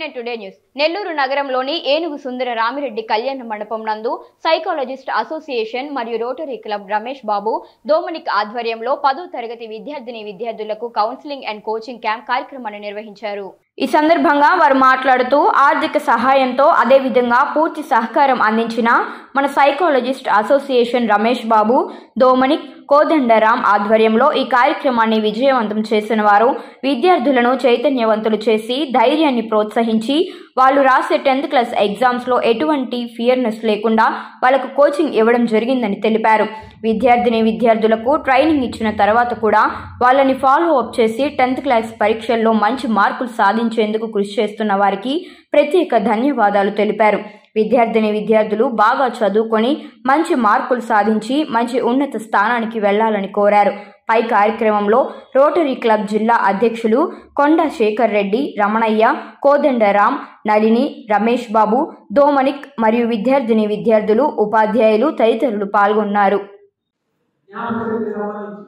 Nine today news Nellore నగరంలోని ఏనుగు సుందర రామిరెడ్డి కళ్యాణ మండపం నందు సైకాలజిస్ట్ అసోసియేషన్ మరియు rotary club Ramesh Babu Dominic ఆధ్వర్యంలో పదో తరగతి విద్యార్థిని విద్యార్థులకు కౌన్సిలింగ్ అండ్ కోచింగ్ క్యాంప్ కార్యక్రమాన్ని నిర్వహించారు ఈ సందర్భంగా వారు మాట్లాడుతూ ఆర్థిక సహాయంతో అదేవిధంగా పూర్తి సహకారం అందించిన మన psychologist association Ramesh Babu Dominic Kodandaram ఆధ్వర్యంలో ఈ కార్యక్రమాన్ని విజయవంతం చేసిన వారు విద్యార్థులను చైతన్యవంతులు చేసి ధైర్యాన్ని ప్రోత్సహించి వాళ్ళు రాసే టెన్త్ క్లాస్ ఎగ్జామ్స్లో ఎటువంటి ఫియర్నెస్ లేకుండా వాళ్ళకు కోచింగ్ ఇవ్వడం జరిగిందని తెలిపారు విద్యార్థిని విద్యార్థులకు ట్రైనింగ్ ఇచ్చిన తర్వాత కూడా వాళ్ళని ఫాలో అప్ చేసి టెన్త్ క్లాస్ పరీక్షల్లో మంచి మార్కులు సాధించేందుకు కృషి చేస్తున్న వారికి ప్రత్యేక ధన్యవాదాలు తెలిపారు విద్యార్థిని విద్యార్థులు బాగా చదువుకొని మంచి మార్కులు సాధించి మంచి ఉన్నత స్థానానికి వెళ్లాలని కోరారు పై కార్యక్రమంలో రోటరీ క్లబ్ జిల్లా అధ్యక్షులు కొండ శేఖర్ రెడ్డి రమణయ్య కోదండరాం నలిని రమేష్ బాబు దోమనిక్ మరియు విద్యార్థిని విద్యార్థులు ఉపాధ్యాయులు తదితరులు పాల్గొన్నారు జ్ఞాపకశక్తికి సంబంధించి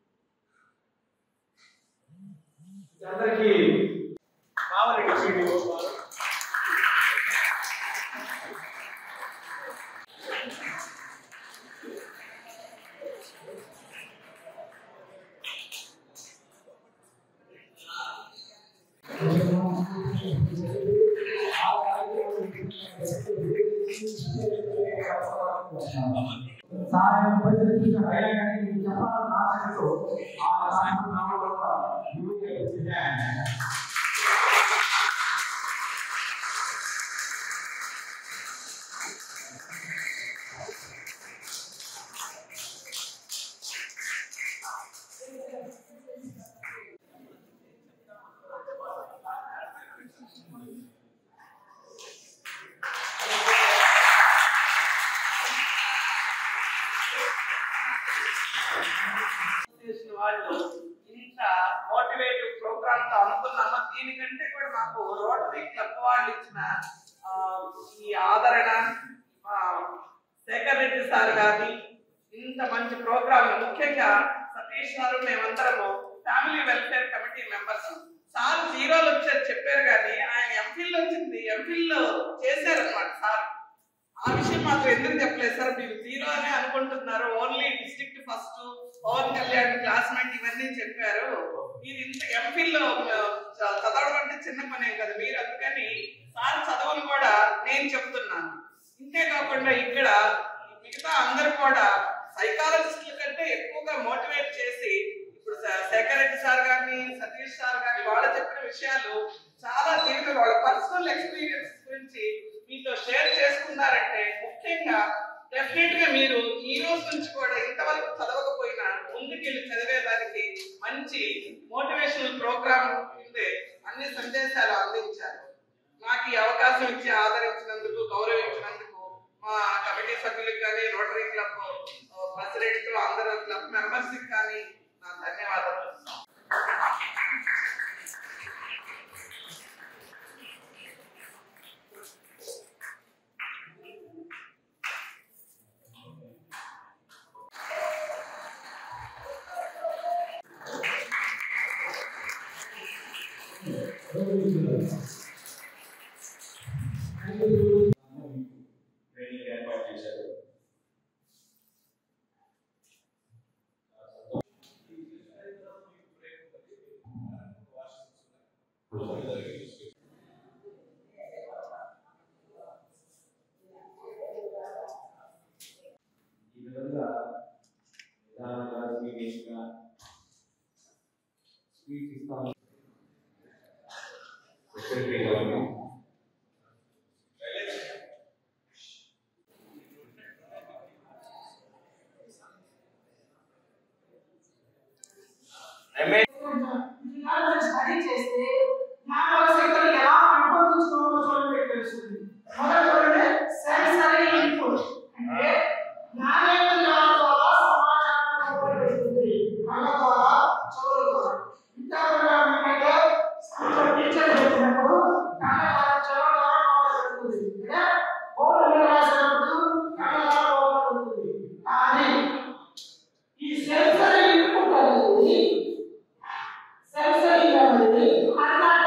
అందరికీ కావాలండి వీడియో సహాయం పరిస్థితి అయినా కానీ మీకు చెప్పాలని ఆశతో ఆ సాయంత్రం నాలుగు వల్ల యూకే వచ్చింది. చేసిన వాళ్ళు ఇంత మోటివేటివ్ ప్రోగ్రామ్ తో అనుకున్నామో దీనికంటే కూడా మాకు రోటరీ క్లబ్ వాళ్ళు ఇచ్చిన ఆ, ఈ ఆదరణ ఆ, శేఖర్ రెడ్డి సార్ గారిని ఇంత మంచి ప్రోగ్రామ్ ముఖ్యంగా సతీష్ గారు మేమందరము family welfare committee members sir జీరోలు వచ్చారు చెప్పారు కానీ ఆయన ఎంఫిల్ వచ్చింది ఎంఫిల్ లో చేశారన్నమాట సార్ ఆ విషయం మాత్రం ఎందుకు చెప్పలేదు సార్ మీరు జీరో అని అనుకుంటున్నారు only district first Pavan Kalyan classmate ఇవన్నీ చెప్పారు మీరు ఇంత ఎంఫిల్ లో ఆ, చ- చదవడం అంటే చిన్న పనే కదా మీరు అందుకని సార్ చదవను కూడా నేను చెప్తున్నాను ఇంతే కాకుండా ఇక్కడ మిగతా అందరు కూడా సైకాలజిస్టుల కంటే ఎక్కువగా మోటివేట్ చేసి ఇప్పుడు శ- శేఖర్ రెడ్డి సార్ గారిని సతీష్ సార్ గారిని వాళ్ళు చెప్పిన విషయాలు చాలా జీవితంలో వాళ్ళ పర్సనల్ ఎక్స్పీరియన్స్ గురించి మీతో షేర్ చేసుకున్నారంటే ముఖ్యంగా డెఫినెట్ గా మీరు ఈ రోజు నుంచి కూడా ఇంతవరకు చదవకపోయినా ముందుకెళ్ళి చదివేదానికి మంచి మోటివేషనల్ ప్రోగ్రామ్ ఉండే అన్ని సందేశాలు అందించారు నాకు ఈ అవకాశం ఇచ్చి ఆదరించినందుకు గౌరవించినందుకు మా కమిటీ సభ్యులకు కానీ రోటరీ క్లబ్ ప్రెసిడెంట్ అందరూ క్లబ్ మెంబర్స్ కానీ నా ధన్యవాదాలు ట్రైనింగ్ ఏర్పాటు చేశారు ఈ విధంగా నిదానంగా స్వీట్గా స్వీట్ ఇస్తాము సెక్రటరీ గారు జిల్లాలో స్టడీ చేస్తే మానవ శక్తులు ఎలా పెంపొందించుకోవాలో చూడండి తెలుస్తుంది మొదట చూడండి సెన్సరీ ఇన్పుట్ అంటే నాణ్యమైన ద్వారా సమాచారం ఉపయోగిస్తుంది కళ్ళ ద్వారా చెవుల ద్వారా ఇంకా ఏంటంటే స్కూల్లో టీచర్ చెప్పినప్పుడు కళ్ళ ద్వారా చెవుల ద్వారా ఉపయోగిస్తుంది అంటే బోర్డు మీద రాసినప్పుడు కళ్ళ ద్వారా ఉపయోగిస్తుంది కానీ ఈ సెన్సరీ ఇన్పుట్ అనేది సెన్సరీ అనేది అట్లా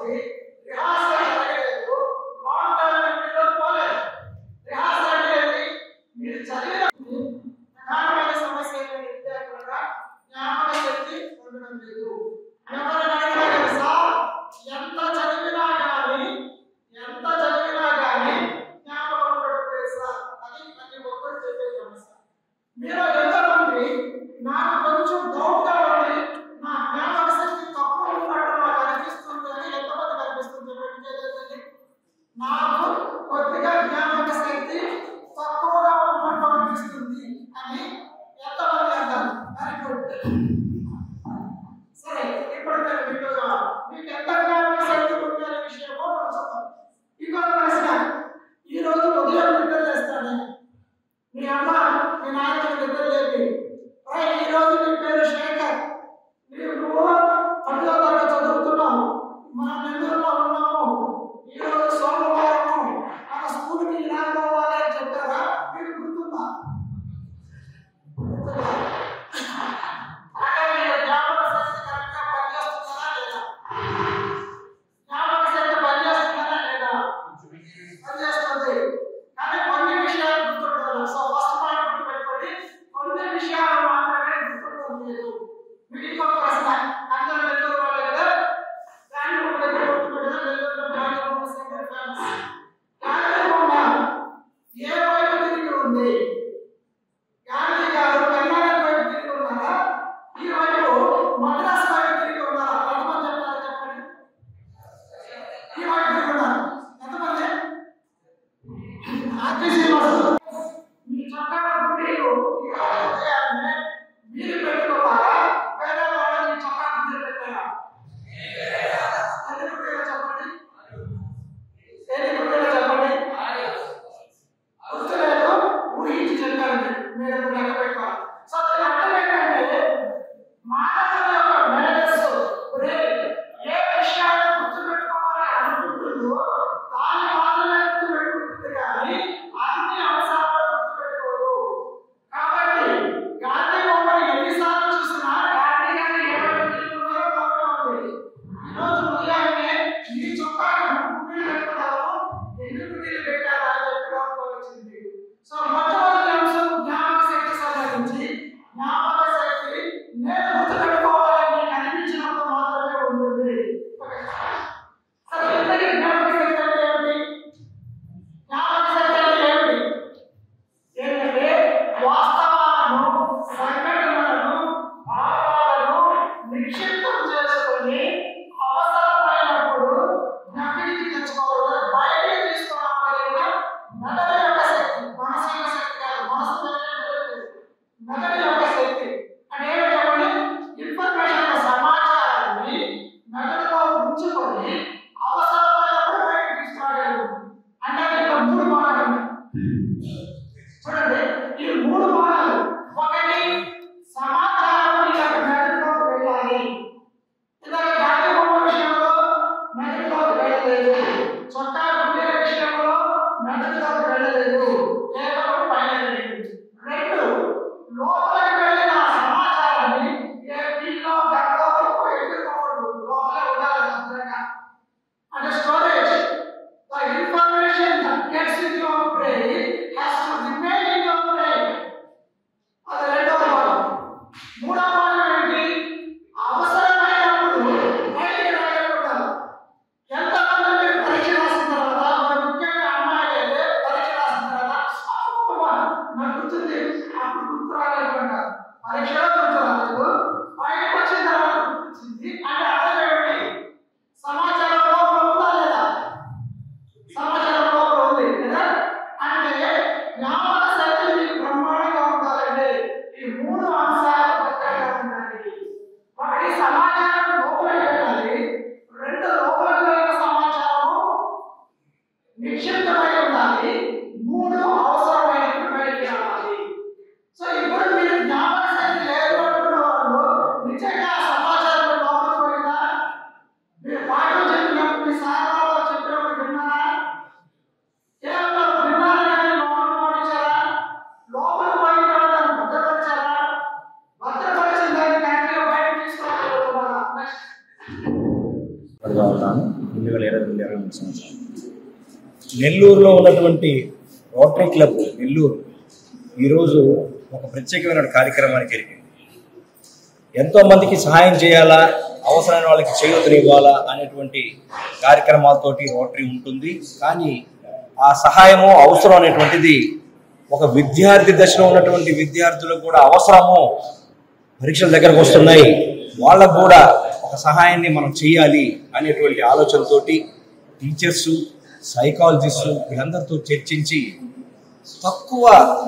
వచ్చి రిహార్సల్ జరగలేదు లాంగ్ టర్మ్ మెమరీలో పోలేదు రిహార్సల్ అంటే ఏంటి మీరు చదివిన ప్రధానమైన సమస్య ఏంటంటే విద్యార్థులుగా జ్ఞాపక శక్తి ఉండడం లేదు ఎవరైనా అడిగినా కదా సార్ ఎంత చదివినా కానీ ఎంత చదివినా కానీ జ్ఞాపకం ఉండడం లేదు సార్ అది ప్రతి ఒక్కరు చెప్పే సమస్య మీరు ఎంతమంది నాకు కొంచెం డౌట్ గా ఉంది నా జ్ఞాపక శక్తి తక్కువ ఉన్నట్టు నాకు అనిపిస్తుంది అని ఎంతమంది కనిపిస్తుంది చెప్పండి చేతులెత్తండి. నాకు కొద్దిగా జ్ఞాపక శక్తి తక్కువగా ఉన్నట్టు అనిపిస్తుంది అని ఎంతమంది అంటారు వెరీ గుడ్ సరే ఇప్పుడు నేను మీకు మీకు ఎంత జ్ఞాపక శక్తి ఉంది అనే విషయమో మనం చూద్దాం ఇంకొక ప్రశ్న ఈ రోజు ఉదయం నిద్ర చేస్తాను మీ అమ్మ మీ నాయన నిద్ర లేపి "ఒరేయ్, ఈ రోజు నీ పేరు శేఖర్ నీవు నువ్వు పదో తరగతి చదువుతున్నావు మనం నెల్లూరులో ఉన్నాము ఈ రోజు సోమవారము మన స్కూల్కి ఇలా పోవాలి అని చెప్పారా మీకు గుర్తుందా అంటే మీరు జ్ఞాపక శక్తి కరెక్ట్గా పనిచేస్తున్నారా లేదా జ్ఞాపక శక్తి పనిచేస్తున్నారా లేదా పనిచేస్తుంది కానీ కొన్ని విషయాలు గుర్తుండాలి సో ఫస్ట్ పాయింట్ గుర్తుపెట్టుకోండి కొన్ని విషయాలు మాత్రమే గుర్తుండడం లేదు మీకు ఇంకొక ప్రశ్న అందరూ నెల్లూరు వాళ్ళు కదా దాన్ని ఒక దగ్గర గుర్తుపెట్టదా నెల్లూరులో గాంధీ బొమ్మ సెంటర్ ఫేమస్ గాంధీ బొమ్మ ఏ వైపు తిరిగి ఉంది గాంధీ గారు కర్ణాటక వైపు తిరిగి ఉన్నారా ఈ వైపు మద్రాసు వైపు తిరిగి ఉన్నారా ఎంతమంది చెప్తారా చెప్పండి ఈ వైపు తిరిగి ఉన్నారు ఎంతమంది మీ చొక్కా గుడ్డీలు ఉదయాన్నే మీరు పెట్టుకోవాలా వేరే వాళ్ళు మీ చొక్కా గుడ్డీలు పెట్టారా ఎన్ని గుడ్డీలు చెప్పండి ఎన్ని గుడ్డీలు చెప్పండి గుర్తులేదు ఊహించి చెప్పారండి మీరు ఇప్పుడు లెక్క పెట్టుకోవాలి సో దీని అర్థం ఏంటంటే మానవుల యొక్క మేధస్సు బ్రెయిన్ ఏ విషయాన్ని గుర్తుపెట్టుకోవాలని అనుకుంటుందో దాన్ని మాత్రమే గుర్తుపెట్టుకుంటుంది కానీ అన్ని అంశాలను గుర్తుపెట్టుకోదు కాబట్టి గాంధీ బొమ్మను ఎన్నిసార్లు చూసినా గాంధీ గారు ఎవరు తిరుగుతున్నారో మాత్రం ఉంది ఈరోజు ఉదయాన్నే ఈ చొక్కాకి మూడు గుడ్డీలు పెట్టుకున్నారు ఎన్ని గుడ్డీలు పెట్టారా అని చెప్పి డౌట్ వచ్చింది సో మొట్టమొదటి అంశం జ్ఞాపక శక్తి సంబంధించి జ్ఞాపక శక్తి నేను గుర్తుపెట్టుకోవాలని నీకు అనిపించినప్పుడు మాత్రమే ఉంటుంది సరే ఇంతకీ జ్ఞాపక శక్తి అంటే ఏమిటి జ్ఞాపక శక్తి అంటే ఏమిటి ఏంటంటే వాస్తవాలను సంఘటనలను భావాలను నిక్షిప్తం చేసుకొని అవసరమైనప్పుడు జ్ఞాపకానికి తెచ్చుకోవాలి బయటికి తీసుకోవాలన్న మెదడు యొక్క శక్తి మనసు యొక్క శక్తి కాదు మనసు వేరే, మెదడు వేరే. మెదడు యొక్క శక్తి అంటే ఏమి చెప్పండి ఇన్ఫర్మేషన్ సమాచారాన్ని మెదడులో ఉంచుకొని అవసరమైనప్పుడు బయటికి తీసుకురాగలరు అంటే ఇక్కడ మూడు భాగాలు ఉన్నాయి. చూడండి ఈ మూడు భాగాలు ఒకటి సమాచారం ఇలాగ మెదడులోకి వెళ్ళాలి ఇలాగ గాంధీ బొమ్మ విషయంలో మెదడులోకి వెళ్ళలేదు చొక్కా గుండెల విషయంలో మెదడులోకి వెళ్ళలేదు కేవలం పైన వెళ్ళింది రెండు లోపలికి వెళ్ళిన సమాచారాన్ని ఏ పిల్లో గంటలో ఎదుర్కోకూడదు లోపలే ఉండాలి భద్రంగా అంటే storage the information that gets into your brain has to రెండు వేల ఇరవై రెండు ఇరవై మూడు సంవత్సరం నెల్లూరులో ఉన్నటువంటి రోటరీ క్లబ్ నెల్లూరు ఈరోజు ఒక ప్రత్యేకమైన కార్యక్రమానికి జరిగింది ఎంతో మందికి సహాయం చేయాలా అవసరమైన వాళ్ళకి చేయూతనివ్వాలా అనేటువంటి కార్యక్రమాలతోటి రోటరీ ఉంటుంది కానీ ఆ సహాయము అవసరం అనేటువంటిది ఒక విద్యార్థి దశలో ఉన్నటువంటి విద్యార్థులకు కూడా అవసరము పరీక్షల దగ్గరకు వస్తున్నాయి వాళ్ళకు కూడా ఒక సహాయాన్ని మనం చేయాలి అనేటువంటి ఆలోచనతోటి టీచర్స్ సైకాలజిస్టు వీళ్ళందరితో చర్చించి తక్కువ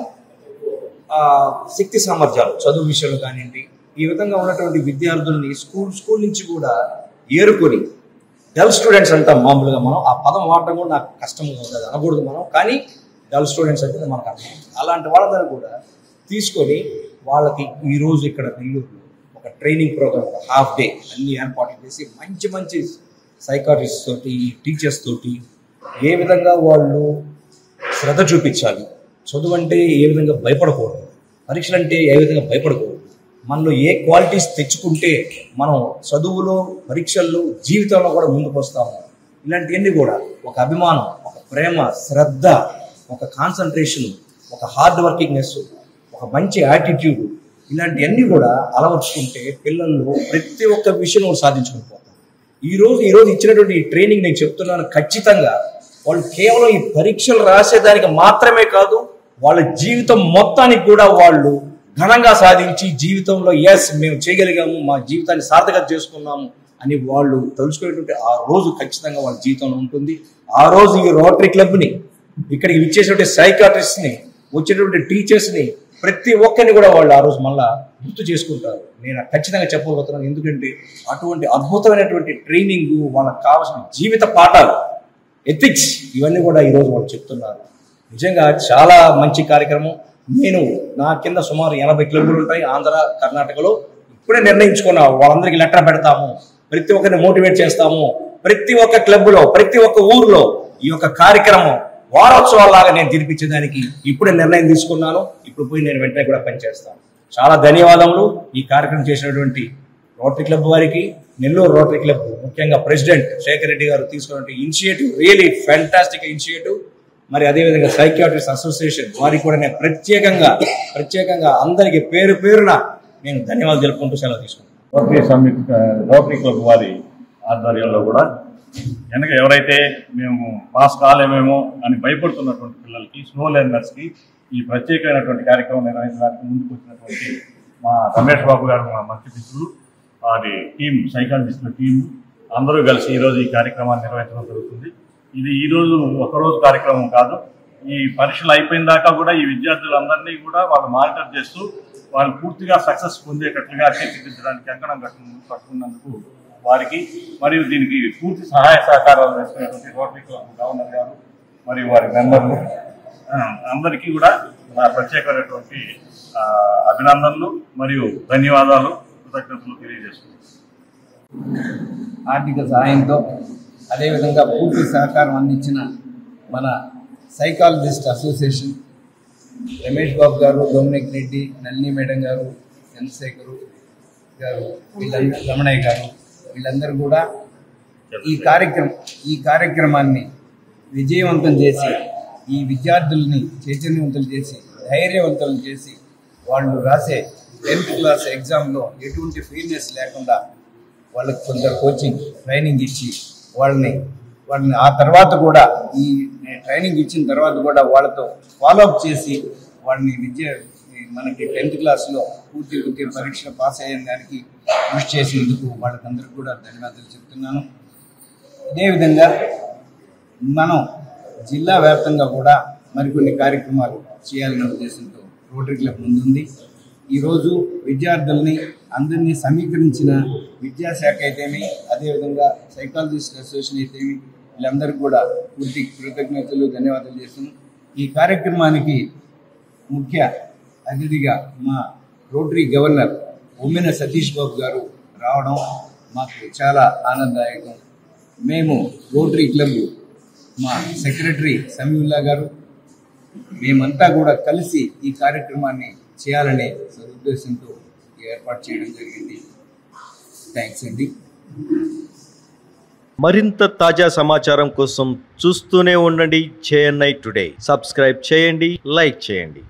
ఆ, శక్తి సామర్థ్యాలు చదువు విషయంలో కానివ్వండి ఈ విధంగా ఉన్నటువంటి విద్యార్థుల్ని స్కూల్ స్కూల్ నుంచి కూడా ఏరుకొని డల్ స్టూడెంట్స్ అంటాం మామూలుగా మనం ఆ పదం వాడటం కూడా నాకు కష్టంగా ఉంటుంది అనకూడదు మనం కానీ డల్ స్టూడెంట్స్ అంటే మనకు అర్థం అలాంటి వాళ్ళందరూ కూడా తీసుకొని వాళ్ళకి ఈ రోజు ఇక్కడ నెల్లూరులో ఒక ట్రైనింగ్ ప్రోగ్రామ్ ఒక హాఫ్ డే అన్ని ఏర్పాట్లు చేసి మంచి మంచి సైకాట్రిస్ట్ తోటి టీచర్స్ తోటి ఏ విధంగా వాళ్ళు శ్రద్ధ చూపించాలి చదువు అంటే ఏ విధంగా భయపడకూడదు పరీక్షలు అంటే ఏ విధంగా భయపడకూడదు మనలో ఏ క్వాలిటీస్ తెచ్చుకుంటే మనం చదువులో పరీక్షల్లో జీవితంలో కూడా ముందుకు వస్తాము ఇలాంటివన్నీ కూడా ఒక అభిమానం ఒక ప్రేమ శ్రద్ధ ఒక కాన్సన్ట్రేషన్ ఒక హార్డ్ వర్కింగ్నెస్ ఒక మంచి యాటిట్యూడ్ ఇలాంటివన్నీ కూడా అలవర్చుకుంటే పిల్లల్లో ప్రతి ఒక్క విషయం వాళ్ళు సాధించుకుని పోతారు ఈ రోజు ఈ రోజు ఇచ్చినటువంటి ఈ ట్రైనింగ్ నేను చెప్తున్నాను ఖచ్చితంగా వాళ్ళు కేవలం ఈ పరీక్షలు రాసేదానికి మాత్రమే కాదు వాళ్ళ జీవితం మొత్తానికి కూడా వాళ్ళు ఘనంగా సాధించి జీవితంలో ఎస్ మేము చేయగలిగాము మా జీవితాన్ని సార్థకత చేసుకున్నాము అని వాళ్ళు తలుచుకునేటువంటి ఆ రోజు ఖచ్చితంగా వాళ్ళ జీవితంలో ఉంటుంది ఆ రోజు ఈ రోటరీ క్లబ్ని ఇక్కడికి ఇచ్చేటువంటి సైకాట్రిస్ట్ని వచ్చేటువంటి టీచర్స్ని ప్రతి ఒక్కరిని కూడా వాళ్ళు ఆ రోజు మళ్ళా గుర్తు చేసుకుంటారు నేను ఖచ్చితంగా చెప్పబోతున్నాను ఎందుకంటే అటువంటి అద్భుతమైనటువంటి ట్రైనింగ్ వాళ్ళకి కావాల్సిన జీవిత పాఠాలు ఎథిక్స్ ఇవన్నీ కూడా ఈరోజు వాళ్ళు చెప్తున్నారు నిజంగా చాలా మంచి కార్యక్రమం నేను నా కింద సుమారు ఎనభై కిలోమీటర్లు ఉంటాయి ఆంధ్ర కర్ణాటకలో ఇప్పుడే నిర్ణయించుకున్నా వాళ్ళందరికీ లెటర్ పెడతాము ప్రతి ఒక్కరిని మోటివేట్ చేస్తాము ప్రతి ఒక్క క్లబ్లో ప్రతి ఒక్క ఊర్లో ఈ యొక్క కార్యక్రమం వారోత్సవాలాగా నేను తినిపించేదానికి ఇప్పుడే నిర్ణయం తీసుకున్నాను ఇప్పుడు పోయి నేను వెంటనే కూడా పనిచేస్తాను చాలా ధన్యవాదములు ఈ కార్యక్రమం చేసినటువంటి రోటరీ క్లబ్ వారికి నెల్లూరు రోటరీ క్లబ్ ముఖ్యంగా ప్రెసిడెంట్ శేఖర్ రెడ్డి గారు తీసుకున్న ఇనిషియేటివ్ రియలీ ఫ్యాంటాస్టిక్ ఇనిషియేటివ్ మరి అదేవిధంగా సైకియాట్రిస్ట్ అసోసియేషన్ వారికి కూడా నేను ప్రత్యేకంగా ప్రత్యేకంగా అందరికీ పేరు పేరున నేను ధన్యవాదాలు తెలుపుకుంటూ సెలవు తీసుకుంటాను రోటరీ సమ్మిట్ రోటరీ క్లబ్ వారి ఆధ్వర్యంలో కూడా వెనక ఎవరైతే మేము పాస్ కాలేమేమో అని భయపడుతున్నటువంటి పిల్లలకి స్లో లెర్నర్స్కి ఈ ప్రత్యేకమైనటువంటి కార్యక్రమం నిర్వహించడానికి ముందుకు వచ్చినటువంటి మా రమేష్ బాబు గారు మా మంత్రి మిత్రులు వారి టీం సైకాలజిస్టుల టీం అందరూ కలిసి ఈరోజు ఈ కార్యక్రమాన్ని నిర్వహించడం జరుగుతుంది ఇది ఈరోజు ఒకరోజు కార్యక్రమం కాదు ఈ పరీక్షలు అయిపోయిన దాకా కూడా ఈ విద్యార్థులందరినీ కూడా వాళ్ళు మానిటర్ చేస్తూ వాళ్ళు పూర్తిగా సక్సెస్ పొందేటట్లుగా తీర్చిదిద్దడానికి అంకణం కట్టు కట్టుకున్నందుకు వారికి మరియు దీనికి పూర్తి సహాయ సహకారాలు చేస్తున్నటువంటి రోటరీ క్లబ్ గవర్నర్ గారు మరియు వారి మెంబర్లు ఆ, అందరికీ కూడా నా ప్రత్యేకమైనటువంటి ఆ, అభినందనలు మరియు ధన్యవాదాలు కృతజ్ఞతలు తెలియజేస్తున్నాను ఆర్థిక సహాయంతో అదేవిధంగా పూర్తి సహకారం అందించిన మన సైకాలజిస్ట్ అసోసియేషన్ రమేష్ బాబు గారు డొమినిక్ రెడ్డి నల్ని మేడం గారు చంద్రశేఖరు గారు వీళ్ళందరూ రమణయ్య గారు వీళ్ళందరూ కూడా ఈ కార్యక్రమం ఈ కార్యక్రమాన్ని విజయవంతం చేసి ఈ విద్యార్థుల్ని చైతన్యవంతులు చేసి ధైర్యవంతులు చేసి వాళ్ళు రాసే టెన్త్ క్లాస్ ఎగ్జామ్లో ఎటువంటి ఫీల్నెస్ లేకుండా వాళ్ళకి కొంత కోచింగ్ ట్రైనింగ్ ఇచ్చి వాళ్ళని వాళ్ళని ఆ తర్వాత కూడా ఈ ట్రైనింగ్ ఇచ్చిన తర్వాత కూడా వాళ్ళతో ఫాలో అప్ చేసి వాళ్ళని విద్య ఈ మనకి టెన్త్ క్లాస్లో పూర్తి విద్య పరీక్ష పాస్ అయ్యే దానికి కృషి చేసినందుకు వాళ్ళకందరికీ కూడా ధన్యవాదాలు చెప్తున్నాను ఇదేవిధంగా మనం జిల్లా వ్యాప్తంగా కూడా మరికొన్ని కార్యక్రమాలు చేయాలనే ఉద్దేశంతో రోటరీ క్లబ్ ముందుంది ఈరోజు విద్యార్థుల్ని అందరినీ సమీకరించిన విద్యాశాఖ అయితేమి అదేవిధంగా సైకాలజిస్ట్ అసోసియేషన్ అయితేమి వీళ్ళందరికీ కూడా పూర్తి కృతజ్ఞతలు ధన్యవాదాలు చేస్తున్నాం ఈ కార్యక్రమానికి ముఖ్య అతిథిగా మా రోటరీ గవర్నర్ ఉమ్మెన సతీష్ బాబు గారు రావడం మాకు చాలా ఆనందదాయకం మేము రోటరీ క్లబ్ మా సెక్రటరీ సమీవుల్లా గారు మేమంతా కూడా కలిసి ఈ కార్యక్రమాన్ని చేయాలనే సదుద్దేశంతో ఈ ఏర్పాటు చేయడం జరిగింది థ్యాంక్స్ అండి మరింత తాజా సమాచారం కోసం చూస్తూనే ఉండండి చేఎన్ఐ టుడే సబ్స్క్రైబ్ చేయండి లైక్ చేయండి